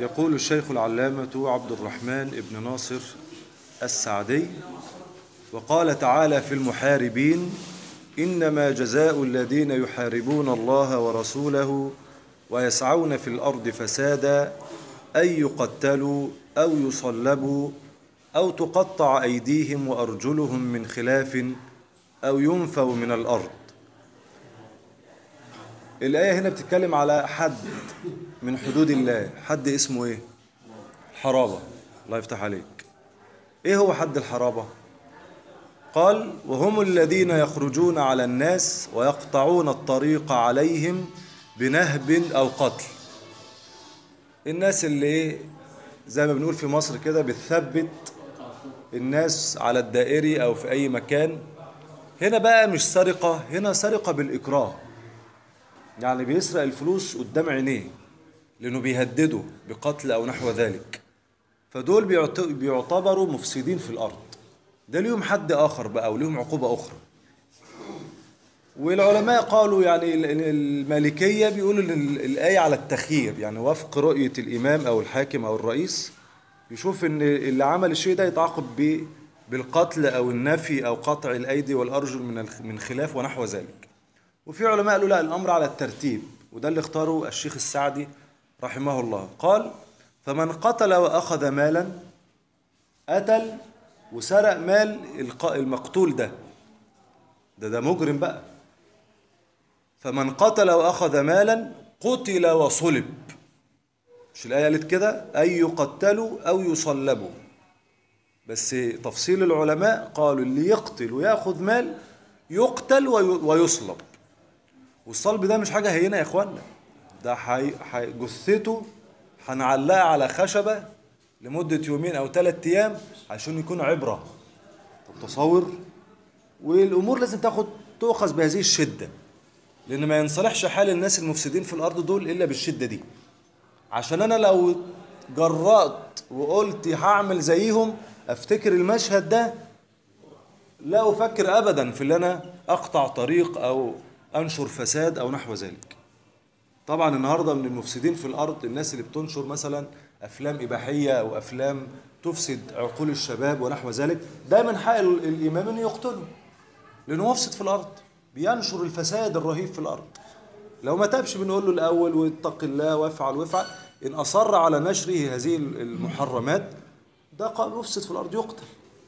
يقول الشيخ العلامة عبد الرحمن بن ناصر السعدي وقال تعالى في المحاربين إنما جزاء الذين يحاربون الله ورسوله ويسعون في الأرض فسادا أن يقتلوا أو يصلبوا أو تقطع أيديهم وأرجلهم من خلاف أو ينفوا من الأرض الآية هنا بتتكلم على حد من حدود الله حد اسمه إيه؟ حرابة الله يفتح عليك إيه هو حد الحرابة؟ قال وهم الذين يخرجون على الناس ويقطعون الطريق عليهم بنهب أو قتل الناس اللي إيه؟ زي ما بنقول في مصر كده بتثبت الناس على الدائري أو في أي مكان هنا بقى مش سرقة هنا سرقة بالإكراه يعني بيسرق الفلوس قدام عينيه لأنه بيهدده بقتل أو نحو ذلك فدول بيعت- بيعتبروا مفسدين في الأرض ده ليهم حد آخر بقى وليهم عقوبة أخرى والعلماء قالوا يعني ال- ال- المالكية بيقولوا إن ال- الآية على التخيير يعني وفق رؤية الإمام أو الحاكم أو الرئيس يشوف إن اللي عمل الشيء ده يتعاقب ب- بالقتل أو النفي أو قطع الأيدي والأرجل من الخ- من خلاف ونحو ذلك وفي علماء قالوا لا الأمر على الترتيب وده اللي اختاره الشيخ السعدي رحمه الله قال فمن قتل وأخذ مالا قتل وسرق مال الق- المقتول ده ده ده مجرم بقى فمن قتل وأخذ مالا قتل وصلب مش الآية قالت كده أن يقتلوا أو يصلبوا بس تفصيل العلماء قالوا اللي يقتل ويأخذ مال يقتل وي- ويصلب والصلب ده مش حاجة هينة يا إخوانا ده حي... حي... جثته هنعلقها على خشبة لمدة يومين أو ثلاثة أيام عشان يكون عبرة طب تصور والأمور لازم تاخد تؤخذ بهذه الشدة لأن ما ينصلحش حال الناس المفسدين في الأرض دول إلا بالشدة دي عشان أنا لو جرأت وقلت هعمل زيهم أفتكر المشهد ده لا أفكر أبدا في اللي أنا أقطع طريق أو أنشر فساد أو نحو ذلك طبعا النهاردة من المفسدين في الأرض الناس اللي بتنشر مثلا أفلام إباحية أو أفلام تفسد عقول الشباب ونحو ذلك ده من حق ال- الإمام أن يقتله لأنه مفسد في الأرض بينشر الفساد الرهيب في الأرض لو ما تابش بنقول له الأول واتق الله وافعل وافعل إن أصر على نشره هذه المحرمات ده قال مفسد في الأرض يقتل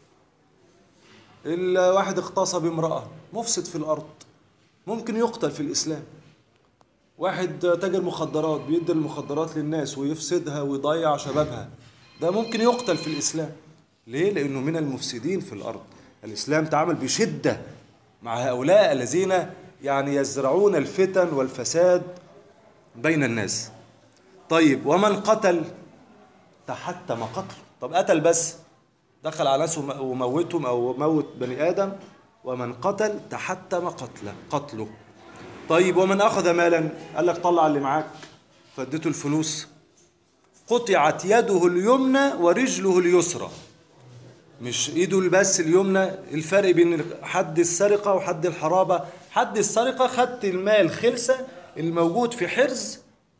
الواحد اغتصب امرأة مفسد في الأرض ممكن يقتل في الإسلام واحد تاجر مخدرات بيدي المخدرات للناس ويفسدها ويضيع شبابها ده ممكن يقتل في الإسلام ليه؟ لأنه من المفسدين في الأرض الإسلام تعامل بشدة مع هؤلاء الذين يعني يزرعون الفتن والفساد بين الناس طيب ومن قتل تحتم قتله طب قتل بس دخل على ناس وم- وموتهم او موت بني ادم ومن قتل تحتم قتله قتله طيب ومن اخذ مالا قال لك طلع اللي معاك فاديته الفلوس قطعت يده اليمنى ورجله اليسرى مش ايده بس اليمنى الفرق بين حد السرقه وحد الحرابه حد السرقه خدت المال خلسه الموجود في حرز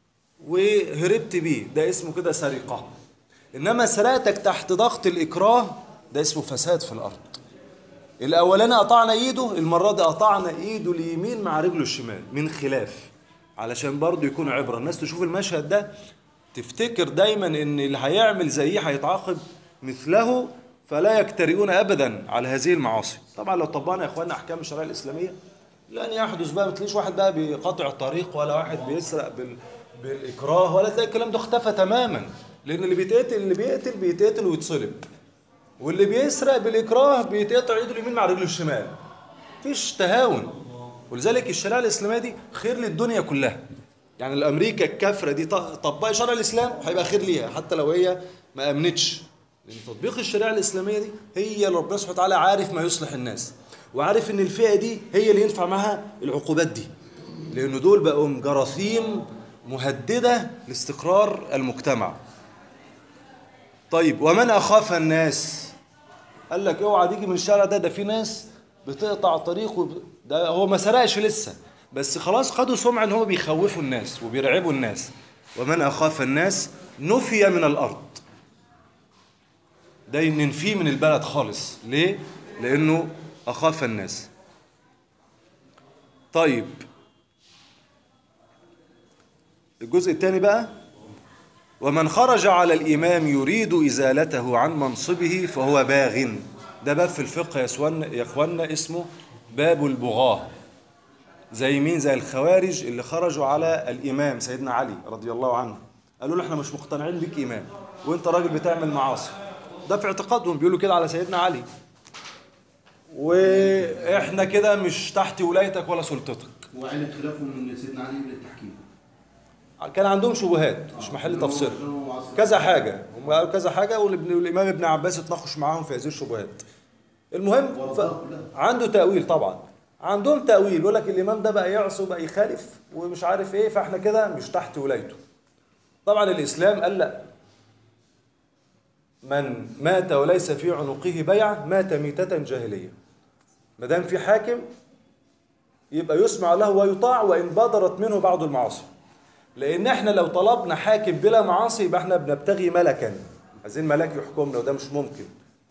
وهربت بيه ده اسمه كده سرقة إنما سرقتك تحت ضغط الإكراه ده اسمه فساد في الأرض الأولاني قطعنا إيده المرة دي قطعنا إيده اليمين مع رجله الشمال من خلاف علشان برضه يكون عبرة الناس تشوف المشهد ده تفتكر دايما إن اللي هيعمل زيه هيتعاقب مثله فلا يجترئون أبدا على هذه المعاصي طبعا لو طبقنا يا إخواننا أحكام الشريعة الإسلامية لن يحدث بقى ما تلاقيش واحد بقى بيقطع الطريق ولا واحد بيسرق بال... بالاكراه ولا تلاقي الكلام ده اختفى تماما لان اللي بيتقتل اللي بيقتل بيتقتل ويتصلب واللي بيسرق بالاكراه بيتقطع ايده اليمين مع رجله الشمال مفيش تهاون ولذلك الشريعه الاسلاميه دي خير للدنيا كلها يعني الامريكا الكافره دي ط- طبقي شرع الاسلام هيبقى خير ليها حتى لو هي ما امنتش لان تطبيق الشريعه الاسلاميه دي هي اللي ربنا سبحانه وتعالى عارف ما يصلح الناس وعارف ان الفئه دي هي اللي ينفع معاها العقوبات دي لان دول بقوا جراثيم مهدده لاستقرار المجتمع طيب ومن اخاف الناس قال لك اوعى تيجي من الشارع ده ده في ناس بتقطع طريق وب... ده هو ما سرقش لسه بس خلاص خدوا سمعه ان هو بيخوفوا الناس وبيرعبوا الناس ومن أخاف الناس نفي من الأرض ده ننفيه من البلد خالص ليه؟ لأنه أخاف الناس طيب الجزء الثاني بقى ومن خرج على الإمام يريد إزالته عن منصبه فهو باغ ده باب في الفقه يا إخوانا يا إخوانا اسمه باب البغاة زي مين زي الخوارج اللي خرجوا على الإمام سيدنا علي رضي الله عنه قالوا له احنا مش مقتنعين بيك إمام وانت راجل بتعمل معاصي ده في اعتقادهم بيقولوا كده على سيدنا علي واحنا كده مش تحت ولايتك ولا سلطتك وعلم خلافهم من سيدنا علي للتحكيم كان عندهم شبهات مش محل تفسير كذا حاجة هم قالوا كذا حاجة والابن- والإمام ابن عباس اتناقش معاهم في هذه الشبهات المهم ف... عنده تأويل طبعا عندهم تأويل يقول لك الإمام ده بقى يعصي وبقى يخالف ومش عارف إيه فإحنا كده مش تحت ولايته طبعا الإسلام قال لا من مات وليس في عنقه بيعة مات ميتة جاهلية ما دام في حاكم يبقى يسمع له ويطاع وإن بدرت منه بعض المعاصي لان احنا لو طلبنا حاكم بلا معاصي يبقى احنا بنبتغي ملكا عايزين ملاك يحكمنا وده مش ممكن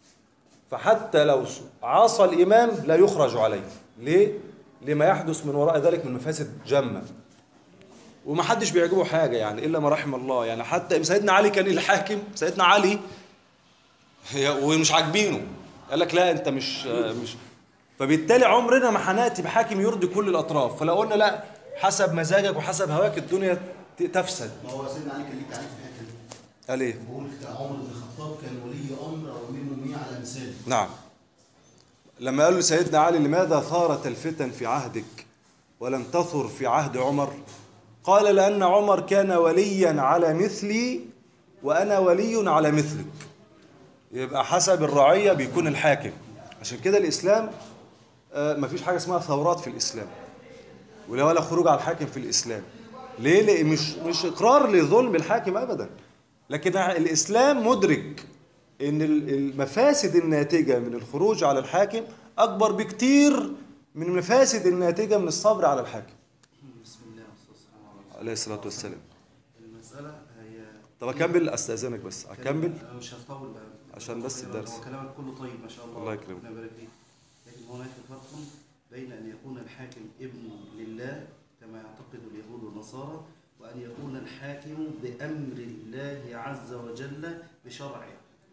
فحتى لو عصى الامام لا يخرج عليه ليه لما يحدث من وراء ذلك من مفاسد جمه وما حدش بيعجبه حاجه يعني الا ما رحم الله يعني حتى سيدنا علي كان الحاكم سيدنا علي هي- ومش عاجبينه قال لك لا انت مش مش فبالتالي عمرنا ما هناتي بحاكم يرضي كل الاطراف فلو قلنا لا حسب مزاجك وحسب هواك الدنيا ت- تفسد ما هو سيدنا علي كان ليه تعريف في الحته دي قال ايه بقول عمر بن الخطاب كان ولي امر وامير مؤمنين على مثاله نعم لما قال له سيدنا علي لماذا ثارت الفتن في عهدك ولم تثر في عهد عمر قال لأن عمر كان وليا على مثلي وأنا ولي على مثلك يبقى حسب الرعية بيكون الحاكم عشان كده الإسلام آه، مفيش حاجة اسمها ثورات في الإسلام ولا ولا خروج على الحاكم في الإسلام ليه؟ لأن مش مش إقرار لظلم الحاكم أبدا لكن الإسلام مدرك ان ال- المفاسد الناتجه من الخروج على الحاكم اكبر بكتير من المفاسد الناتجه من الصبر على الحاكم بسم الله والصلاه والسلام على رسول عليه الصلاه والسلام الله. المساله هي طب اكمل استاذنك بس اكمل انا مش هطول بقى عشان بس الدرس. هو كلامك كله طيب ما شاء الله الله يكرمك. ربنا يبارك فيك لكن هناك فرق بين ان يكون الحاكم ابن لله كما يعتقد اليهود والنصارى وان يكون الحاكم بامر الله عز وجل بشرعه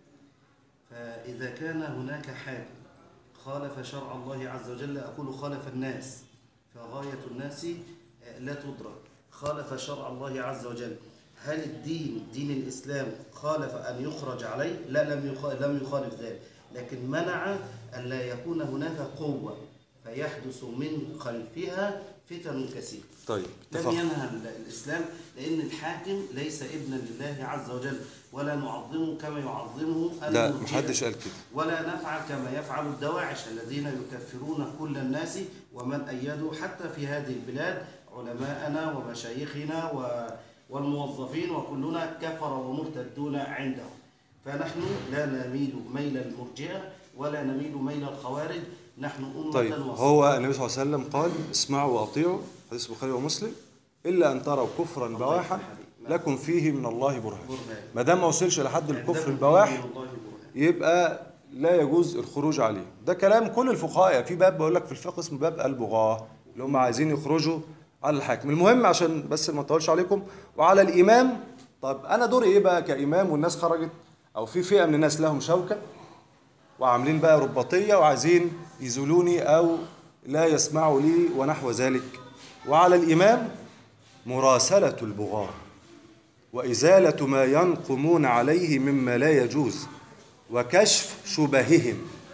فاذا كان هناك حاكم خالف شرع الله عز وجل اقول خالف الناس فغايه الناس لا تدرك خالف شرع الله عز وجل هل الدين دين الاسلام خالف ان يخرج عليه لا لم يخ- لم يخالف ذلك لكن منع ان لا يكون هناك قوه فيحدث من خلفها فتن كثيره طيب لم اتفقنا ينهى ال- الإسلام لأن الحاكم ليس ابنا لله عز وجل ولا نعظمه كما يعظمه لا المرجئة. محدش قال كده ولا نفعل كما يفعل الدواعش الذين يكفرون كل الناس ومن أيدوا حتى في هذه البلاد علماءنا ومشايخنا و- والموظفين وكلنا كفر ومرتدون عندهم فنحن لا نميل ميل المرجئة ولا نميل ميل الخوارج نحن أمة طيب وسط. هو النبي صلى الله عليه وسلم قال اسمعوا واطيعوا حديث البخاري ومسلم الا ان تروا كفرا بواحا لكم فيه من الله برهان برهان. ما دام ما وصلش لحد الكفر لكم البواح فيه من الله برهان. يبقى لا يجوز الخروج عليه ده كلام كل الفقهاء في باب بقول لك في الفقه اسمه باب البغاة اللي هم عايزين يخرجوا على الحاكم المهم عشان بس ما اطولش عليكم وعلى الامام طب انا دوري ايه بقى كامام والناس خرجت او في فئه من الناس لهم شوكه وعاملين بقى رباطيه وعايزين يزولوني او لا يسمعوا لي ونحو ذلك وعلى الامام مراسله البغاه وإزالة ما ينقمون عليه مما لا يجوز وكشف شبههم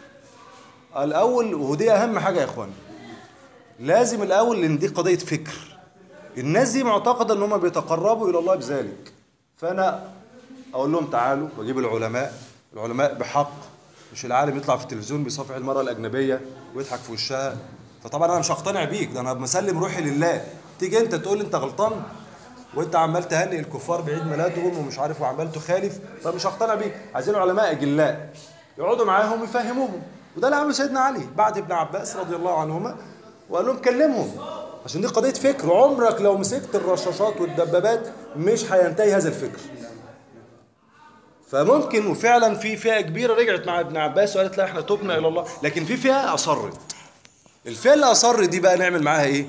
الأول ودي أهم حاجة يا إخوان لازم الأول لأن دي قضية فكر الناس دي معتقدة أن هم بيتقربوا إلى الله بذلك فأنا أقول لهم تعالوا وأجيب العلماء العلماء بحق مش العالم يطلع في التلفزيون بيصافح المرأة الأجنبية ويضحك في وشها فطبعا أنا مش هقتنع بيك ده أنا مسلم روحي لله تيجي أنت تقول لي أنت غلطان وانت عمال تهنئ الكفار بعيد ميلادهم ومش عارف وعمال تخالف فمش هقتنع بيك عايزين علماء اجلاء يقعدوا معاهم يفهموهم وده اللي عمله سيدنا علي بعد ابن عباس رضي الله عنهما وقال لهم كلمهم عشان دي قضيه فكر عمرك لو مسكت الرشاشات والدبابات مش هينتهي هذا الفكر فممكن وفعلا في فئه كبيره رجعت مع ابن عباس وقالت لا احنا تبنا الى الله لكن في فئه اصرت الفئه اللي اصرت دي بقى نعمل معاها ايه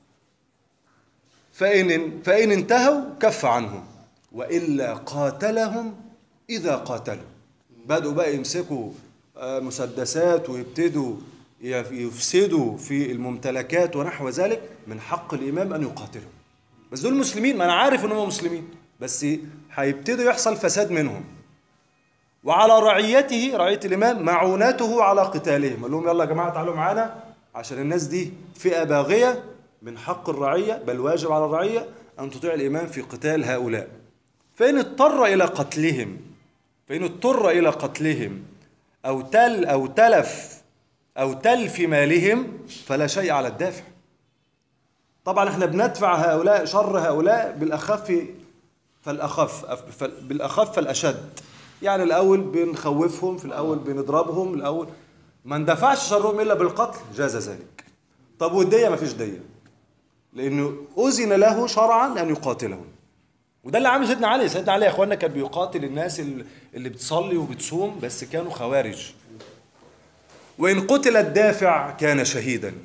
فإن فإن انتهوا كف عنهم وإلا قاتلهم إذا قاتلوا بدأوا بقى يمسكوا آه، مسدسات ويبتدوا يف- يفسدوا في الممتلكات ونحو ذلك من حق الإمام أن يقاتلهم بس دول مسلمين ما أنا عارف إن هم مسلمين بس هيبتدوا يحصل فساد منهم وعلى رعيته رعية الإمام معونته على قتالهم قال لهم يلا يا جماعة تعالوا معانا عشان الناس دي فئة باغية من حق الرعية بل واجب على الرعية أن تطيع الإمام في قتال هؤلاء فإن اضطر إلى قتلهم فإن اضطر إلى قتلهم أو تل أو تلف أو تلف مالهم فلا شيء على الدافع طبعا احنا بندفع هؤلاء شر هؤلاء بالأخف فالأخف فال- بالأخف فالأشد يعني الأول بنخوفهم في الأول بنضربهم الأول ما ندفعش شرهم إلا بالقتل جاز ذلك طب والدية ما فيش دية لأنه أذن له شرعا أن يقاتلهم وده اللي عامل سيدنا علي سيدنا علي يا اخوانا كان بيقاتل الناس ال- اللي بتصلي وبتصوم بس كانوا خوارج وإن قتل الدافع كان شهيدا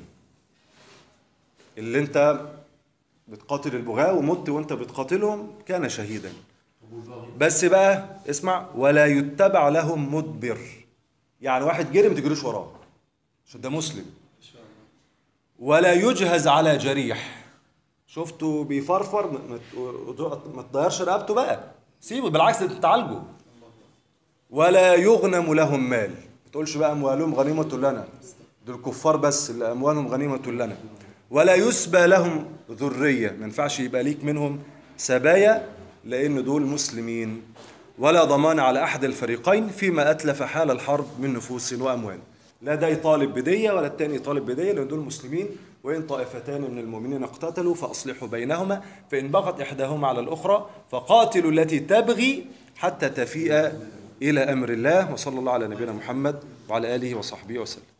اللي انت بتقاتل البغاة ومت وانت بتقاتلهم كان شهيدا بس بقى اسمع ولا يتبع لهم مدبر يعني واحد جري ما تجريش وراه عشان ده مسلم ولا يجهز على جريح شفته بيفرفر ما- ما ت- ما تضيرش رقبته بقى سيبه بالعكس انت تعالجه ولا يغنم لهم مال ما تقولش بقى اموالهم غنيمه لنا دول كفار بس اللي اموالهم غنيمه لنا ولا يسبى لهم ذريه ما ينفعش يبقى ليك منهم سبايا لان دول مسلمين ولا ضمان على احد الفريقين فيما اتلف حال الحرب من نفوس واموال لا ده يطالب بدية ولا التاني يطالب بدية لأن دول مسلمين وإن طائفتان من المؤمنين اقتتلوا فأصلحوا بينهما فإن بغت إحداهما على الأخرى فقاتلوا التي تبغي حتى تفيء إلى أمر الله وصلى الله على نبينا محمد وعلى آله وصحبه وسلم